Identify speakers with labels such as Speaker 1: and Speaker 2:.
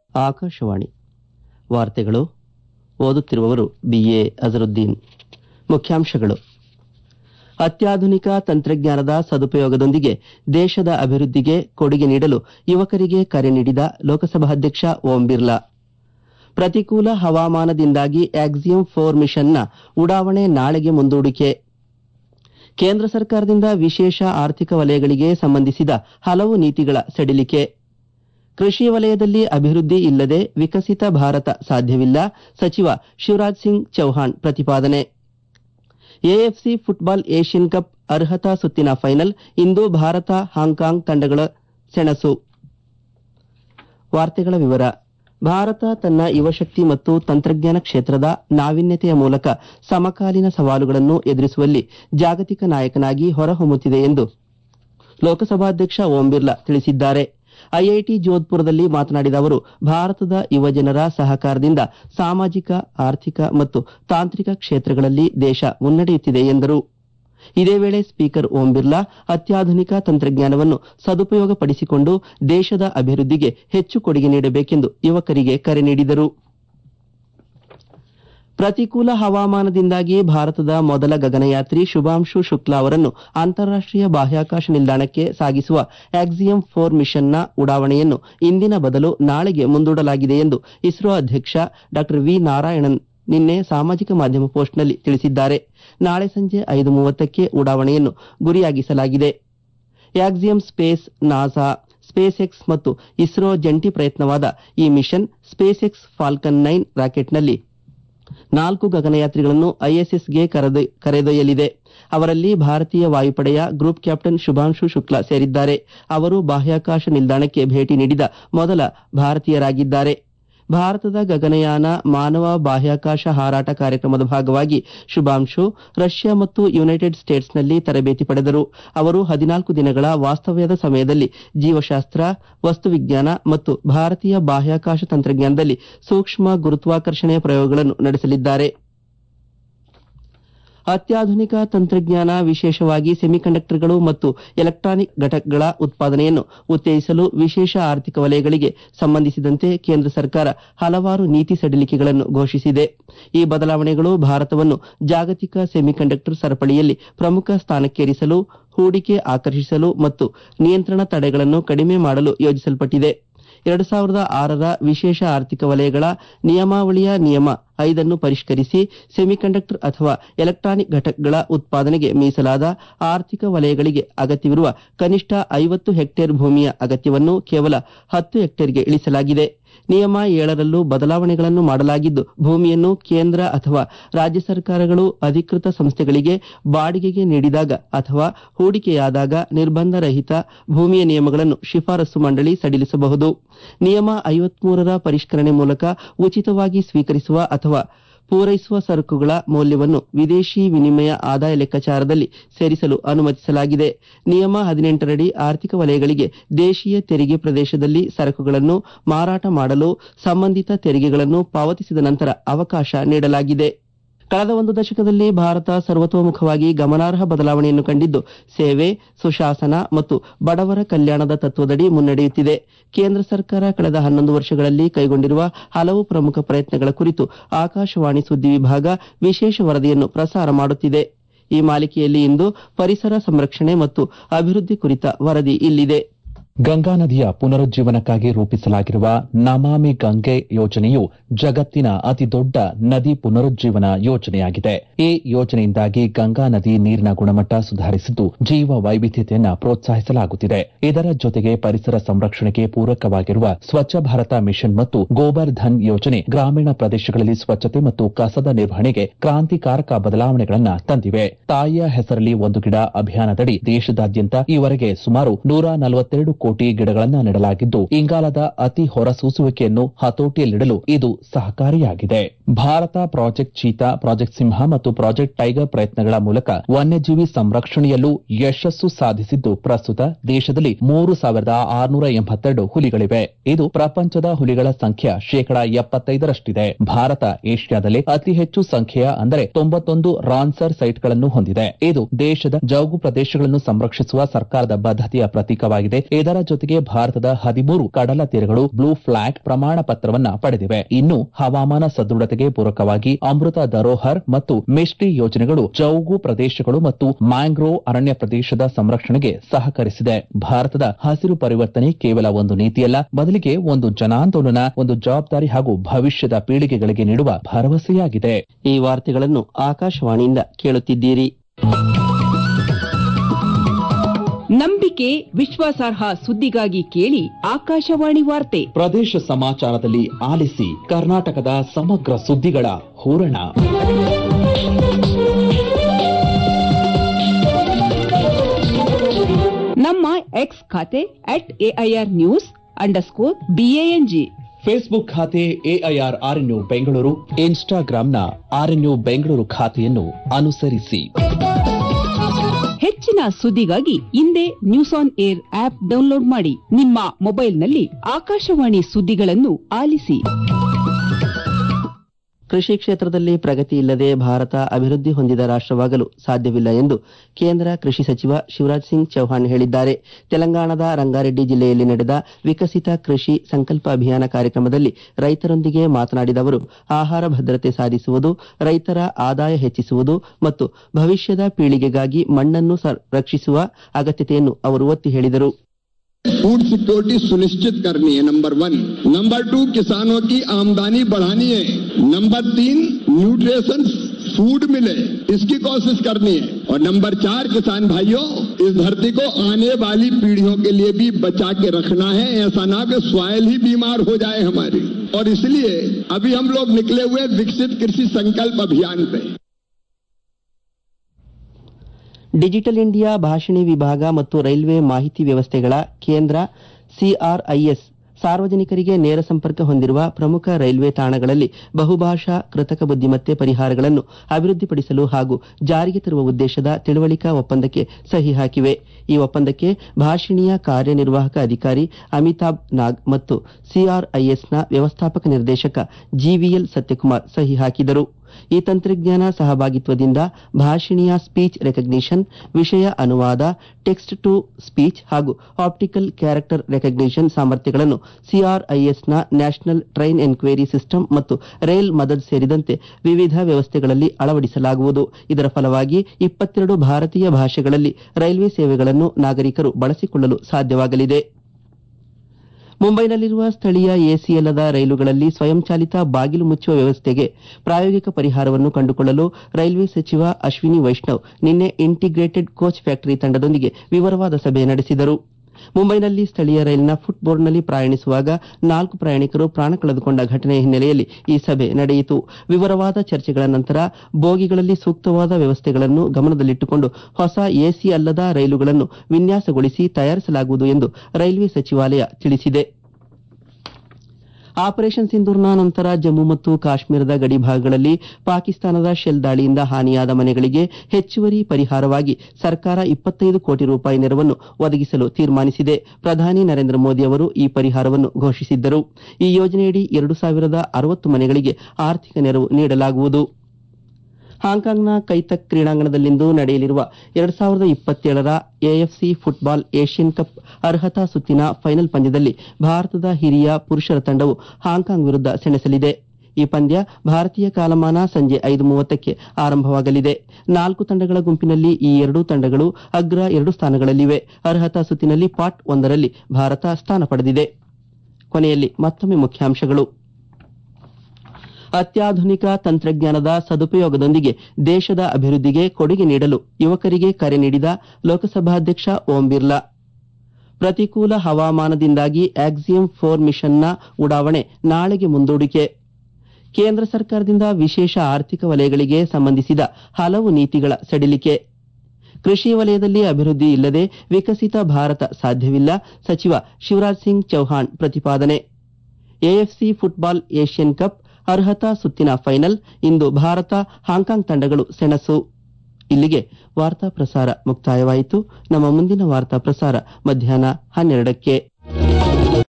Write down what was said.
Speaker 1: ಆಕಾಶವಾಣಿ ವಾರ್ತೆಗಳು ಓದುತ್ತಿರುವವರು ಬಿಎ ಅಜರುದ್ದೀನ್ ಮುಖ್ಯಾಂಶಗಳು ಅತ್ಯಾಧುನಿಕ ತಂತ್ರಜ್ಞಾನದ ಸದುಪಯೋಗದೊಂದಿಗೆ ದೇಶದ ಅಭಿವೃದ್ಧಿಗೆ ಕೊಡುಗೆ ನೀಡಲು ಯುವಕರಿಗೆ ಕರೆ ನೀಡಿದ ಲೋಕಸಭಾಧ್ಯಕ್ಷ ಓಂ ಬಿರ್ಲಾ ಪ್ರತಿಕೂಲ ಹವಾಮಾನದಿಂದಾಗಿ ಆಕ್ಸಿಯಂ ಫೋರ್ ಮಿಷನ್ನ ಉಡಾವಣೆ ನಾಳೆಗೆ ಮುಂದೂಡಿಕೆ ಕೇಂದ್ರ ಸರ್ಕಾರದಿಂದ ವಿಶೇಷ ಆರ್ಥಿಕ ವಲಯಗಳಿಗೆ ಸಂಬಂಧಿಸಿದ ಹಲವು ನೀತಿಗಳ ಸಡಿಲಿಕೆ ಕೃಷಿ ವಲಯದಲ್ಲಿ ಅಭಿವೃದ್ಧಿ ಇಲ್ಲದೆ ವಿಕಸಿತ ಭಾರತ ಸಾಧ್ಯವಿಲ್ಲ ಸಚಿವ ಶಿವರಾಜ್ ಸಿಂಗ್ ಚೌಹಾಣ್ ಪ್ರತಿಪಾದನೆ ಎಎಫ್ಸಿ ಫುಟ್ಬಾಲ್ ಏಷ್ಯನ್ ಕಪ್ ಅರ್ಹತಾ ಸುತ್ತಿನ ಫೈನಲ್ ಇಂದು ಭಾರತ ಹಾಂಕಾಂಗ್ ತಂಡಗಳ ಸೆಣಸು ವಾರ್ತೆಗಳ ವಿವರ ಭಾರತ ತನ್ನ ಯುವಶಕ್ತಿ ಮತ್ತು ತಂತ್ರಜ್ಞಾನ ಕ್ಷೇತ್ರದ ನಾವೀನ್ಯತೆಯ ಮೂಲಕ ಸಮಕಾಲೀನ ಸವಾಲುಗಳನ್ನು ಎದುರಿಸುವಲ್ಲಿ ಜಾಗತಿಕ ನಾಯಕನಾಗಿ ಹೊರಹೊಮ್ಮುತ್ತಿದೆ ಎಂದು ಲೋಕಸಭಾಧ್ಯಕ್ಷ ಓಂ ಬಿರ್ಲಾ ತಿಳಿಸಿದ್ದಾರೆ ಐಐಟಿ ಜೋಧ್ಪುರದಲ್ಲಿ ಮಾತನಾಡಿದ ಅವರು ಭಾರತದ ಯುವಜನರ ಸಹಕಾರದಿಂದ ಸಾಮಾಜಿಕ ಆರ್ಥಿಕ ಮತ್ತು ತಾಂತ್ರಿಕ ಕ್ಷೇತ್ರಗಳಲ್ಲಿ ದೇಶ ಮುನ್ನಡೆಯುತ್ತಿದೆ ಎಂದರು ಇದೇ ವೇಳೆ ಸ್ಪೀಕರ್ ಓಂ ಬಿರ್ಲಾ ಅತ್ಯಾಧುನಿಕ ತಂತ್ರಜ್ಞಾನವನ್ನು ಸದುಪಯೋಗಪಡಿಸಿಕೊಂಡು ದೇಶದ ಅಭಿವೃದ್ಧಿಗೆ ಹೆಚ್ಚು ಕೊಡುಗೆ ನೀಡಬೇಕೆಂದು ಯುವಕರಿಗೆ ಕರೆ ನೀಡಿದರು ಪ್ರತಿಕೂಲ ಹವಾಮಾನದಿಂದಾಗಿ ಭಾರತದ ಮೊದಲ ಗಗನಯಾತ್ರಿ ಶುಭಾಂಶು ಶುಕ್ಲಾ ಅವರನ್ನು ಅಂತಾರಾಷ್ಟೀಯ ಬಾಹ್ಯಾಕಾಶ ನಿಲ್ದಾಣಕ್ಕೆ ಸಾಗಿಸುವ ಆಕ್ಸಿಯಂ ಫೋರ್ ಮಿಷನ್ನ ಉಡಾವಣೆಯನ್ನು ಇಂದಿನ ಬದಲು ನಾಳೆಗೆ ಮುಂದೂಡಲಾಗಿದೆ ಎಂದು ಇಸ್ರೋ ಅಧ್ಯಕ್ಷ ಡಾ ವಿ ನಾರಾಯಣನ್ ನಿನ್ನೆ ಸಾಮಾಜಿಕ ಮಾಧ್ಯಮ ಪೋಸ್ಟ್ನಲ್ಲಿ ತಿಳಿಸಿದ್ದಾರೆ ನಾಳೆ ಸಂಜೆ ಐದು ಮೂವತ್ತಕ್ಕೆ ಉಡಾವಣೆಯನ್ನು ಗುರಿಯಾಗಿಸಲಾಗಿದೆ Axiom space NASA space X ಮತ್ತು ಇಸ್ರೋ ಜಂಟಿ ಪ್ರಯತ್ನವಾದ ಈ mission space X Falcon nine ರಾಕೆಟ್ನಲ್ಲಿ ನಾಲ್ಕು ಗಗನಯಾತ್ರಿಗಳನ್ನು ಐಎಸ್ಎಸ್ಗೆ ಕರೆದೊಯ್ಯಲಿದೆ ಅವರಲ್ಲಿ ಭಾರತೀಯ ವಾಯುಪಡೆಯ ಗ್ರೂಪ್ ಕ್ಯಾಪ್ಟನ್ ಶುಭಾಂಶು ಶುಕ್ಲಾ ಸೇರಿದ್ದಾರೆ ಅವರು ಬಾಹ್ಯಾಕಾಶ ನಿಲ್ದಾಣಕ್ಕೆ ಭೇಟಿ ನೀಡಿದ ಮೊದಲ ಭಾರತೀಯರಾಗಿದ್ದಾರೆ ಭಾರತದ ಗಗನಯಾನ ಮಾನವ ಬಾಹ್ಯಾಕಾಶ ಹಾರಾಟ ಕಾರ್ಯಕ್ರಮದ ಭಾಗವಾಗಿ ಶುಭಾಂಶು ರಷ್ಯಾ ಮತ್ತು ಯುನೈಟೆಡ್ ಸ್ಟೇಟ್ಸ್ನಲ್ಲಿ ತರಬೇತಿ ಪಡೆದರು ಅವರು ಹದಿನಾಲ್ಕು ದಿನಗಳ ವಾಸ್ತವ್ಯದ ಸಮಯದಲ್ಲಿ ಜೀವಶಾಸ್ತ್ರ ವಸ್ತುವಿಜ್ಞಾನ ಮತ್ತು ಭಾರತೀಯ ಬಾಹ್ಯಾಕಾಶ ತಂತ್ರಜ್ಞಾನದಲ್ಲಿ ಸೂಕ್ಷ್ಮ ಗುರುತ್ವಾಕರ್ಷಣೆಯ ಪ್ರಯೋಗಗಳನ್ನು ನಡೆಸಲಿದ್ದಾರೆ ಅತ್ಯಾಧುನಿಕ ತಂತ್ರಜ್ಞಾನ ವಿಶೇಷವಾಗಿ ಸೆಮಿಕಂಡಕ್ಟರ್ಗಳು ಮತ್ತು ಎಲೆಕ್ಟ್ರಾನಿಕ್ ಘಟಕಗಳ ಉತ್ಪಾದನೆಯನ್ನು ಉತ್ತೇಜಿಸಲು ವಿಶೇಷ ಆರ್ಥಿಕ ವಲಯಗಳಿಗೆ ಸಂಬಂಧಿಸಿದಂತೆ ಕೇಂದ್ರ ಸರ್ಕಾರ ಹಲವಾರು ನೀತಿ ಸಡಿಲಿಕೆಗಳನ್ನು ಘೋಷಿಸಿದೆ ಈ ಬದಲಾವಣೆಗಳು ಭಾರತವನ್ನು ಜಾಗತಿಕ ಸೆಮಿಕಂಡಕ್ಟರ್ ಸರಪಳಿಯಲ್ಲಿ ಪ್ರಮುಖ ಸ್ಥಾನಕ್ಕೇರಿಸಲು ಹೂಡಿಕೆ ಆಕರ್ಷಿಸಲು ಮತ್ತು ನಿಯಂತ್ರಣ ತಡೆಗಳನ್ನು ಕಡಿಮೆ ಮಾಡಲು ಯೋಜಿಸಲ್ಪಟ್ಟಿದೆ ಎರಡು ಸಾವಿರದ ಆರರ ವಿಶೇಷ ಆರ್ಥಿಕ ವಲಯಗಳ ನಿಯಮಾವಳಿಯ ನಿಯಮ ಐದನ್ನು ಪರಿಷ್ಕರಿಸಿ ಸೆಮಿಕಂಡಕ್ಟರ್ ಅಥವಾ ಎಲೆಕ್ಟ್ರಾನಿಕ್ ಘಟಕಗಳ ಉತ್ಪಾದನೆಗೆ ಮೀಸಲಾದ ಆರ್ಥಿಕ ವಲಯಗಳಿಗೆ ಅಗತ್ಯವಿರುವ ಕನಿಷ್ಠ ಐವತ್ತು ಹೆಕ್ಟೇರ್ ಭೂಮಿಯ ಅಗತ್ಯವನ್ನು ಕೇವಲ ಹತ್ತು ಹೆಕ್ಟೇರ್ಗೆ ಇಳಿಸಲಾಗಿದೆ ನಿಯಮ ಏಳರಲ್ಲೂ ಬದಲಾವಣೆಗಳನ್ನು ಮಾಡಲಾಗಿದ್ದು ಭೂಮಿಯನ್ನು ಕೇಂದ್ರ ಅಥವಾ ರಾಜ್ಯ ಸರ್ಕಾರಗಳು ಅಧಿಕೃತ ಸಂಸ್ಥೆಗಳಿಗೆ ಬಾಡಿಗೆಗೆ ನೀಡಿದಾಗ ಅಥವಾ ಹೂಡಿಕೆಯಾದಾಗ ನಿರ್ಬಂಧ ರಹಿತ ಭೂಮಿಯ ನಿಯಮಗಳನ್ನು ಶಿಫಾರಸು ಮಂಡಳಿ ಸಡಿಲಿಸಬಹುದು ನಿಯಮ ಐವತ್ಮೂರರ ಪರಿಷ್ಕರಣೆ ಮೂಲಕ ಉಚಿತವಾಗಿ ಸ್ವೀಕರಿಸುವ ಅಥವಾ ಪೂರೈಸುವ ಸರಕುಗಳ ಮೌಲ್ಯವನ್ನು ವಿದೇಶಿ ವಿನಿಮಯ ಆದಾಯ ಲೆಕ್ಕಾಚಾರದಲ್ಲಿ ಸೇರಿಸಲು ಅನುಮತಿಸಲಾಗಿದೆ ನಿಯಮ ಹದಿನೆಂಟರಡಿ ಆರ್ಥಿಕ ವಲಯಗಳಿಗೆ ದೇಶೀಯ ತೆರಿಗೆ ಪ್ರದೇಶದಲ್ಲಿ ಸರಕುಗಳನ್ನು ಮಾರಾಟ ಮಾಡಲು ಸಂಬಂಧಿತ ತೆರಿಗೆಗಳನ್ನು ಪಾವತಿಸಿದ ನಂತರ ಅವಕಾಶ ನೀಡಲಾಗಿದೆ ಕಳೆದ ಒಂದು ದಶಕದಲ್ಲಿ ಭಾರತ ಸರ್ವತೋಮುಖವಾಗಿ ಗಮನಾರ್ಹ ಬದಲಾವಣೆಯನ್ನು ಕಂಡಿದ್ದು ಸೇವೆ ಸುಶಾಸನ ಮತ್ತು ಬಡವರ ಕಲ್ಯಾಣದ ತತ್ವದಡಿ ಮುನ್ನಡೆಯುತ್ತಿದೆ ಕೇಂದ್ರ ಸರ್ಕಾರ ಕಳೆದ ಹನ್ನೊಂದು ವರ್ಷಗಳಲ್ಲಿ ಕೈಗೊಂಡಿರುವ ಹಲವು ಪ್ರಮುಖ ಪ್ರಯತ್ನಗಳ ಕುರಿತು ಆಕಾಶವಾಣಿ ಸುದ್ದಿ ವಿಭಾಗ ವಿಶೇಷ ವರದಿಯನ್ನು ಪ್ರಸಾರ ಮಾಡುತ್ತಿದೆ ಈ ಮಾಲಿಕೆಯಲ್ಲಿ ಇಂದು ಪರಿಸರ ಸಂರಕ್ಷಣೆ ಮತ್ತು ಅಭಿವೃದ್ಧಿ ಕುರಿತ ವರದಿ ಇಲ್ಲಿದೆ
Speaker 2: ಗಂಗಾ ನದಿಯ ಪುನರುಜ್ಜೀವನಕ್ಕಾಗಿ ರೂಪಿಸಲಾಗಿರುವ ನಮಾಮಿ ಗಂಗೆ ಯೋಜನೆಯು ಜಗತ್ತಿನ ಅತಿದೊಡ್ಡ ನದಿ ಪುನರುಜ್ಜೀವನ ಯೋಜನೆಯಾಗಿದೆ ಈ ಯೋಜನೆಯಿಂದಾಗಿ ಗಂಗಾ ನದಿ ನೀರಿನ ಗುಣಮಟ್ಟ ಸುಧಾರಿಸಿದ್ದು ಜೀವ ವೈವಿಧ್ಯತೆಯನ್ನು ಪ್ರೋತ್ಸಾಹಿಸಲಾಗುತ್ತಿದೆ ಇದರ ಜೊತೆಗೆ ಪರಿಸರ ಸಂರಕ್ಷಣೆಗೆ ಪೂರಕವಾಗಿರುವ ಸ್ವಚ್ಛ ಭಾರತ ಮಿಷನ್ ಮತ್ತು ಗೋಬರ್ ಧನ್ ಯೋಜನೆ ಗ್ರಾಮೀಣ ಪ್ರದೇಶಗಳಲ್ಲಿ ಸ್ವಚ್ಛತೆ ಮತ್ತು ಕಸದ ನಿರ್ವಹಣೆಗೆ ಕ್ರಾಂತಿಕಾರಕ ಬದಲಾವಣೆಗಳನ್ನು ತಂದಿವೆ ತಾಯಿಯ ಹೆಸರಲ್ಲಿ ಒಂದು ಗಿಡ ಅಭಿಯಾನದಡಿ ದೇಶದಾದ್ಯಂತ ಈವರೆಗೆ ಸುಮಾರು ನೂರ ನಲವತ್ತೆರಡು ಕೋಟಿ ಗಿಡಗಳನ್ನು ನೆಡಲಾಗಿದ್ದು ಇಂಗಾಲದ ಅತಿ ಹೊರಸೂಸುವಿಕೆಯನ್ನು ಹತೋಟಿಯಲ್ಲಿಡಲು ಇದು ಸಹಕಾರಿಯಾಗಿದೆ Bharat project cheetah project Simha ಮತ್ತು ಪ್ರಾಜೆಕ್ಟ್ ಟೈಗರ್ ಪ್ರಯತ್ನಗಳ ಮೂಲಕ ವನ್ಯಜೀವಿ ಸಂರಕ್ಷಣೆಯಲ್ಲೂ ಯಶಸ್ಸು ಸಾಧಿಸಿದ್ದು ಪ್ರಸ್ತುತ ದೇಶದಲ್ಲಿ ಮೂರು ಸಾವಿರದ ಆರುನೂರ ಎಂಬತ್ತೆರಡು ಹುಲಿಗಳಿವೆ ಇದು ಪ್ರಪಂಚದ ಹುಲಿಗಳ ಸಂಖ್ಯೆ ಶೇಕಡಾ ಎಪ್ಪತ್ತೈದರಷ್ಟಿದೆ ಭಾರತ ಏಷ್ಯಾದಲ್ಲೇ ಅತಿ ಹೆಚ್ಚು ಸಂಖ್ಯೆಯ ಅಂದರೆ ತೊಂಬತ್ತೊಂದು ರಾನ್ಸರ್ ಸೈಟ್ಗಳನ್ನು ಹೊಂದಿದೆ ಇದು ದೇಶದ ಜೌಗು ಪ್ರದೇಶಗಳನ್ನು ಸಂರಕ್ಷಿಸುವ ಸರ್ಕಾರದ ಬದ್ಧತೆಯ ಪ್ರತೀಕವಾಗಿದೆ ಇದರ ಇದರ ಜೊತೆಗೆ ಭಾರತದ ಹದಿಮೂರು ಕಡಲ ತೀರಗಳು ಬ್ಲೂ ಫ್ಲಾಗ್ ಪ್ರಮಾಣ ಪತ್ರವನ್ನ ಪಡೆದಿವೆ ಇನ್ನು ಹವಾಮಾನ ಸದೃಢತೆಗೆ ಪೂರಕವಾಗಿ ಅಮೃತ ಧರೋಹರ್ ಮತ್ತು ಮಿಷ್ಟಿ ಯೋಜನೆಗಳು ಜೌಗು ಪ್ರದೇಶಗಳು ಮತ್ತು ಮ್ಯಾಂಗ್ರೋವ್ ಅರಣ್ಯ ಪ್ರದೇಶದ ಸಂರಕ್ಷಣೆಗೆ ಸಹಕರಿಸಿದೆ ಭಾರತದ ಹಸಿರು ಪರಿವರ್ತನೆ ಕೇವಲ ಒಂದು ನೀತಿಯಲ್ಲ ಬದಲಿಗೆ ಒಂದು ಜನಾಂದೋಲನ ಒಂದು ಜವಾಬ್ದಾರಿ ಹಾಗೂ ಭವಿಷ್ಯದ ಪೀಳಿಗೆಗಳಿಗೆ ನೀಡುವ ಭರವಸೆಯಾಗಿದೆ
Speaker 1: ಈ ವಾರ್ತೆಗಳನ್ನು ಆಕಾಶವಾಣಿಯಿಂದ ಕೇಳುತ್ತಿದ್ದೀರಿ
Speaker 3: ನಂಬಿಕೆ ವಿಶ್ವಾಸಾರ್ಹ ಸುದ್ದಿಗಾಗಿ ಕೇಳಿ ಆಕಾಶವಾಣಿ ವಾರ್ತೆ
Speaker 2: ಪ್ರದೇಶ ಸಮಾಚಾರದಲ್ಲಿ ಆಲಿಸಿ ಕರ್ನಾಟಕದ ಸಮಗ್ರ ಸುದ್ದಿಗಳ ಹೂರಣ
Speaker 3: ನಮ್ಮ ಎಕ್ಸ್ ಖಾತೆ at AIR news underscore BANG
Speaker 2: Facebook ಖಾತೆ ಎಐಆರ್ ಆರ್ಎನ್ಯು ಬೆಂಗಳೂರು ಇನ್ಸ್ಟಾಗ್ರಾಂನ ಆರ್ಎನ್ಯು ಬೆಂಗಳೂರು ಖಾತೆಯನ್ನು ಅನುಸರಿಸಿ
Speaker 3: ಹೆಚ್ಚಿನ ಸುದ್ದಿಗಾಗಿ ಹಿಂದೆ news on air app download ಮಾಡಿ ನಿಮ್ಮ ಮೊಬೈಲ್ನಲ್ಲಿ ಆಕಾಶವಾಣಿ ಸುದ್ದಿಗಳನ್ನು ಆಲಿಸಿ
Speaker 1: ಕೃಷಿ ಕ್ಷೇತ್ರದಲ್ಲಿ ಪ್ರಗತಿ ಇಲ್ಲದೆ ಭಾರತ ಅಭಿವೃದ್ಧಿ ಹೊಂದಿದ ರಾಷ್ಟವಾಗಲು ಸಾಧ್ಯವಿಲ್ಲ ಎಂದು ಕೇಂದ್ರ ಕೃಷಿ ಸಚಿವ ಶಿವರಾಜ್ ಸಿಂಗ್ ಚೌಹಾಣ್ ಹೇಳಿದ್ದಾರೆ ತೆಲಂಗಾಣದ ರಂಗಾರೆಡ್ಡಿ ಜಿಲ್ಲೆಯಲ್ಲಿ ನಡೆದ ವಿಕಸಿತ ಕೃಷಿ ಸಂಕಲ್ಪ ಅಭಿಯಾನ ಕಾರ್ಯಕ್ರಮದಲ್ಲಿ ರೈತರೊಂದಿಗೆ ಮಾತನಾಡಿದ ಅವರು ಆಹಾರ ಭದ್ರತೆ ಸಾಧಿಸುವುದು ರೈತರ ಆದಾಯ ಹೆಚ್ಚಿಸುವುದು ಮತ್ತು ಭವಿಷ್ಯದ ಪೀಳಿಗೆಗಾಗಿ ಮಣ್ಣನ್ನು ರಕ್ಷಿಸುವ ಅಗತ್ಯತೆಯನ್ನು ಅವರು ಒತ್ತಿ ಹೇಳಿದರು
Speaker 4: फूड सिक्योरिटी सुनिश्चित करनी है नंबर वन नंबर टू किसानों की आमदनी बढ़ानी है नंबर तीन न्यूट्रिशन फूड मिले इसकी कोशिश करनी है और नंबर चार किसान भाइयों इस धरती को आने वाली पीढ़ियों के लिए भी बचा के रखना है ऐसा ना कि सॉयल ही बीमार हो जाए हमारी और इसलिए अभी हम लोग निकले हुए विकसित कृषि संकल्प अभियान पे
Speaker 1: ಡಿಜಿಟಲ್ ಇಂಡಿಯಾ ಭಾಷಿಣಿ ವಿಭಾಗ ಮತ್ತು ರೈಲ್ವೆ ಮಾಹಿತಿ ವ್ಯವಸ್ಥೆಗಳ ಕೇಂದ್ರ ಸಿಆರ್ಐಎಸ್ ಸಾರ್ವಜನಿಕರಿಗೆ ನೇರ ಸಂಪರ್ಕ ಹೊಂದಿರುವ ಪ್ರಮುಖ ರೈಲ್ವೆ ತಾಣಗಳಲ್ಲಿ ಬಹುಭಾಷಾ ಕೃತಕ ಬುದ್ದಿಮತ್ತೆ ಪರಿಹಾರಗಳನ್ನು ಅಭಿವೃದ್ಧಿಪಡಿಸಲು ಹಾಗೂ ಜಾರಿಗೆ ತರುವ ಉದ್ದೇಶದ ತಿಳುವಳಿಕಾ ಒಪ್ಪಂದಕ್ಕೆ ಸಹಿ ಹಾಕಿವೆ ಈ ಒಪ್ಪಂದಕ್ಕೆ ಭಾಷಿಣಿಯ ಕಾರ್ಯನಿರ್ವಾಹಕ ಅಧಿಕಾರಿ ಅಮಿತಾಬ್ ನಾಗ್ ಮತ್ತು ಸಿಆರ್ಐಎಸ್ನ ವ್ಯವಸ್ಥಾಪಕ ನಿರ್ದೇಶಕ ಜಿವಿಎಲ್ ಸತ್ಯಕುಮಾರ್ ಸಹಿ ಹಾಕಿದರು ಈ ತಂತ್ರಜ್ಞಾನ ಸಹಭಾಗಿತ್ವದಿಂದ ಭಾಷಿಣಿಯ ಸ್ಪೀಚ್ ರೆಕಗ್ನಿಷನ್ ವಿಷಯ ಅನುವಾದ ಟೆಕ್ಸ್ಟ್ ಟು ಸ್ಪೀಚ್ ಹಾಗೂ ಆಪ್ಟಿಕಲ್ ಕ್ಯಾರೆಕ್ಟರ್ ರೆಕಗ್ನಿಷನ್ ಸಾಮರ್ಥ್ಯಗಳನ್ನು ಸಿಆರ್ಐಎಸ್ನ ನ್ಯಾಷನಲ್ ಟ್ರೈನ್ ಎನ್ಕ್ವೈರಿ ಸಿಸ್ಟಮ್ ಮತ್ತು ರೈಲ್ ಮದದ್ ಸೇರಿದಂತೆ ವಿವಿಧ ವ್ಯವಸ್ಥೆಗಳಲ್ಲಿ ಅಳವಡಿಸಲಾಗುವುದು ಇದರ ಫಲವಾಗಿ ಇಪ್ಪತ್ತೆರಡು ಭಾರತೀಯ ಭಾಷೆಗಳಲ್ಲಿ ರೈಲ್ವೆ ಸೇವೆಗಳನ್ನು ನಾಗರಿಕರು ಬಳಸಿಕೊಳ್ಳಲು ಸಾಧ್ಯವಾಗಲಿದೆ ಮುಂಬೈನಲ್ಲಿರುವ ಸ್ಥಳೀಯ ಎಸಿ ಅಲ್ಲದ ರೈಲುಗಳಲ್ಲಿ ಸ್ವಯಂಚಾಲಿತ ಬಾಗಿಲು ಮುಚ್ಚುವ ವ್ಯವಸ್ಥೆಗೆ ಪ್ರಾಯೋಗಿಕ ಪರಿಹಾರವನ್ನು ಕಂಡುಕೊಳ್ಳಲು ರೈಲ್ವೆ ಸಚಿವ ಅಶ್ವಿನಿ ವೈಷ್ಣವ್ ನಿನ್ನೆ ಇಂಟಿಗ್ರೇಟೆಡ್ ಕೋಚ್ ಫ್ಯಾಕ್ಟರಿ ತಂಡದೊಂದಿಗೆ ವಿವರವಾದ ಸಭೆ ನಡೆಸಿದರು ಮುಂಬೈನಲ್ಲಿ ಸ್ಥಳೀಯ ರೈಲಿನ ಫುಟ್ಬೋರ್ಡ್ನಲ್ಲಿ ಪ್ರಯಾಣಿಸುವಾಗ ನಾಲ್ಕು ಪ್ರಯಾಣಿಕರು ಪ್ರಾಣ ಕಳೆದುಕೊಂಡ ಘಟನೆಯ ಹಿನ್ನೆಲೆಯಲ್ಲಿ ಈ ಸಭೆ ನಡೆಯಿತು ವಿವರವಾದ ಚರ್ಚೆಗಳ ನಂತರ ಬೋಗಿಗಳಲ್ಲಿ ಸೂಕ್ತವಾದ ವ್ಯವಸ್ಥೆಗಳನ್ನು ಗಮನದಲ್ಲಿಟ್ಟುಕೊಂಡು ಹೊಸ ಎಸಿ ಅಲ್ಲದ ರೈಲುಗಳನ್ನು ವಿನ್ಯಾಸಗೊಳಿಸಿ ತಯಾರಿಸಲಾಗುವುದು ಎಂದು ರೈಲ್ವೆ ಸಚಿವಾಲಯ ತಿಳಿಸಿದೆ ಆಪರೇಷನ್ ಸಿಂಧೂರ್ನ ನಂತರ ಜಮ್ಮು ಮತ್ತು ಕಾಶ್ಮೀರದ ಗಡಿ ಭಾಗಗಳಲ್ಲಿ ಪಾಕಿಸ್ತಾನದ ಶೆಲ್ ದಾಳಿಯಿಂದ ಹಾನಿಯಾದ ಮನೆಗಳಿಗೆ ಹೆಚ್ಚುವರಿ ಪರಿಹಾರವಾಗಿ ಸರ್ಕಾರ ಇಪ್ಪತ್ತೈದು ಕೋಟಿ ರೂಪಾಯಿ ನೆರವನ್ನು ಒದಗಿಸಲು ತೀರ್ಮಾನಿಸಿದೆ ಪ್ರಧಾನಿ ನರೇಂದ್ರ ಮೋದಿ ಅವರು ಈ ಪರಿಹಾರವನ್ನು ಘೋಷಿಸಿದ್ದರು ಈ ಯೋಜನೆಯಡಿ ಎರಡು ಸಾವಿರದ ಅರವತ್ತು ಮನೆಗಳಿಗೆ ಆರ್ಥಿಕ ನೆರವು ನೀಡಲಾಗುವುದು ಹಾಂಕಾಂಗ್ನ ಕೈತಕ್ ಕ್ರೀಡಾಂಗಣದಲ್ಲಿಂದು ನಡೆಯಲಿರುವ ಎರಡ್ ಸಾವಿರದ ಇಪ್ಪತ್ತೇಳರ ಎಎಫ್ಸಿ ಫುಟ್ಬಾಲ್ ಏಷ್ಯನ್ ಕಪ್ ಅರ್ಹತಾ ಸುತ್ತಿನ ಫೈನಲ್ ಪಂದ್ಯದಲ್ಲಿ ಭಾರತದ ಹಿರಿಯ ಪುರುಷರ ತಂಡವು ಹಾಂಕಾಂಗ್ ವಿರುದ್ಧ ಸೆಣಸಲಿದೆ ಈ ಪಂದ್ಯ ಭಾರತೀಯ ಕಾಲಮಾನ ಸಂಜೆ ಐದು ಮೂವತ್ತಕ್ಕೆ ಆರಂಭವಾಗಲಿದೆ ನಾಲ್ಕು ತಂಡಗಳ ಗುಂಪಿನಲ್ಲಿ ಈ ಎರಡೂ ತಂಡಗಳು ಅಗ್ರ ಎರಡು ಸ್ಥಾನಗಳಲ್ಲಿವೆ ಅರ್ಹತಾ ಸುತ್ತಿನಲ್ಲಿ ಪಾಟ್ ಒಂದರಲ್ಲಿ ಭಾರತ ಸ್ಥಾನ ಪಡೆದಿದೆ ಕೊನೆಯಲ್ಲಿ ಮತ್ತೊಮ್ಮೆ ಮುಖ್ಯಾಂಶಗಳು ಅತ್ಯಾಧುನಿಕ ತಂತ್ರಜ್ಞಾನದ ಸದುಪಯೋಗದೊಂದಿಗೆ ದೇಶದ ಅಭಿವೃದ್ಧಿಗೆ ಕೊಡುಗೆ ನೀಡಲು ಯುವಕರಿಗೆ ಕರೆ ನೀಡಿದ ಲೋಕಸಭಾಧ್ಯಕ್ಷ ಓಂ ಬಿರ್ಲಾ ಪ್ರತಿಕೂಲ ಹವಾಮಾನದಿಂದಾಗಿ ಆಕ್ಸಿಯಂ ಫೋರ್ ಮಿಷನ್ನ ಉಡಾವಣೆ ನಾಳೆಗೆ ಮುಂದೂಡಿಕೆ ಕೇಂದ್ರ ಸರ್ಕಾರದಿಂದ ವಿಶೇಷ ಆರ್ಥಿಕ ವಲಯಗಳಿಗೆ ಸಂಬಂಧಿಸಿದ ಹಲವು ನೀತಿಗಳ ಸಡಿಲಿಕೆ ಕೃಷಿ ವಲಯದಲ್ಲಿ ಅಭಿವೃದ್ಧಿ ಇಲ್ಲದೆ ವಿಕಸಿತ ಭಾರತ ಸಾಧ್ಯವಿಲ್ಲ ಸಚಿವ ಶಿವರಾಜ್ ಸಿಂಗ್ ಚೌಹಾಣ್ ಪ್ರತಿಪಾದನೆ ಎಎಫ್ಸಿ ಫುಟ್ಬಾಲ್ ಏಷ್ಯನ್ ಕಪ್ ಅರ್ಹತಾ ಸುತ್ತಿನ ಫೈನಲ್ ಇಂದು ಭಾರತ ಹಾಂಕಾಂಗ್ ತಂಡಗಳು ಸೆಣಸು ಇಲ್ಲಿಗೆ ವಾರ್ತಾ ಪ್ರಸಾರ ಮುಕ್ತಾಯವಾಯಿತು ನಮ್ಮ ಮುಂದಿನ ವಾರ್ತಾ ಪ್ರಸಾರ ಮಧ್ಯಾಹ್ನ ಹನ್ನೆರಡಕ್ಕೆ